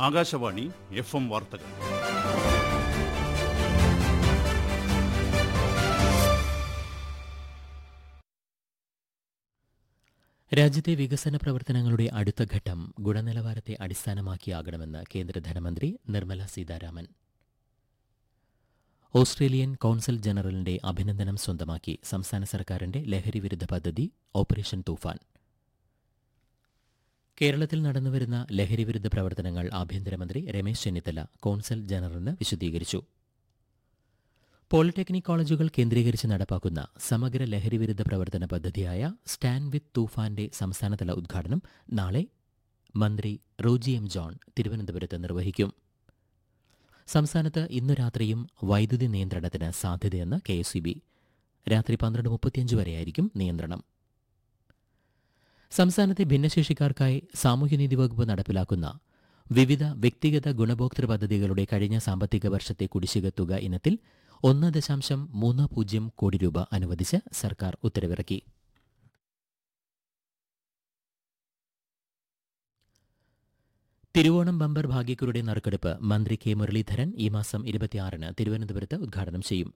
Akashvani F M വാർത്തകൾ രാജ്യത്തെ വികസന പ്രവർത്തനങ്ങളുടെ അടുത്ത ഘട്ടം ഗുണനിലവാരത്തെ അടിസ്ഥാനമാക്കിയാകണമെന്ന് കേന്ദ്ര ധനമന്ത്രി നിർമ്മല സീതാരാമൻ ഓസ്ട്രേലിയൻ കോൺസൽ ജനറലിന്റെ അഭിനന്ദനം സ്വന്തമാക്കി സംസ്ഥാന സർക്കാരിന്റെ ലഹരിവിരുദ്ധ പദ്ധതി ഓപ്പറേഷൻ തൂഫാൻ കേരളത്തിൽ നടന്നുവരുന്ന ലഹരിവിരുദ്ധ പ്രവർത്തനങ്ങൾ ആഭ്യന്തരമന്ത്രി രമേശ് ചെന്നിത്തല കോൺസൽ ജനറലിന് വിശദീകരിച്ചു പോളിടെക്നിക് കോളേജുകൾ കേന്ദ്രീകരിച്ച് നടപ്പാക്കുന്ന സമഗ്ര ലഹരിവിരുദ്ധ പ്രവർത്തന പദ്ധതിയായ സ്റ്റാൻഡ് വിത്ത് തൂഫാന്റെ സംസ്ഥാനതല ഉദ്ഘാടനം നാളെ മന്ത്രി റോജി എം ജോൺ തിരുവനന്തപുരത്ത് നിർവഹിക്കും സംസ്ഥാനത്ത് ഇന്നു രാത്രിയും വൈദ്യുതി നിയന്ത്രണത്തിന് സാധ്യതയെന്ന് കെ എസ് രാത്രി പന്ത്രണ്ട് മുപ്പത്തിയഞ്ച് വരെയായിരിക്കും നിയന്ത്രണം സംസ്ഥാനത്തെ ഭിന്നശേഷിക്കാർക്കായി സാമൂഹ്യനീതി വകുപ്പ് നടപ്പിലാക്കുന്ന വിവിധ വ്യക്തിഗത ഗുണഭോക്തൃ പദ്ധതികളുടെ കഴിഞ്ഞ സാമ്പത്തിക വർഷത്തെ കുടിശ്ശിക തുക ഇനത്തിൽ ഒന്ന് ദശാംശം മൂന്ന് പൂജ്യം കോടി രൂപ അനുവദിച്ച് സർക്കാർ ഉത്തരവിറക്കി തിരുവോണം ബമ്പർ ഭാഗ്യക്കുരുടെ നറുക്കെടുപ്പ് മന്ത്രി കെ മുരളീധരൻ ഈ മാസം ഇരുപത്തിയാറിന് തിരുവനന്തപുരത്ത് ഉദ്ഘാടനം ചെയ്യും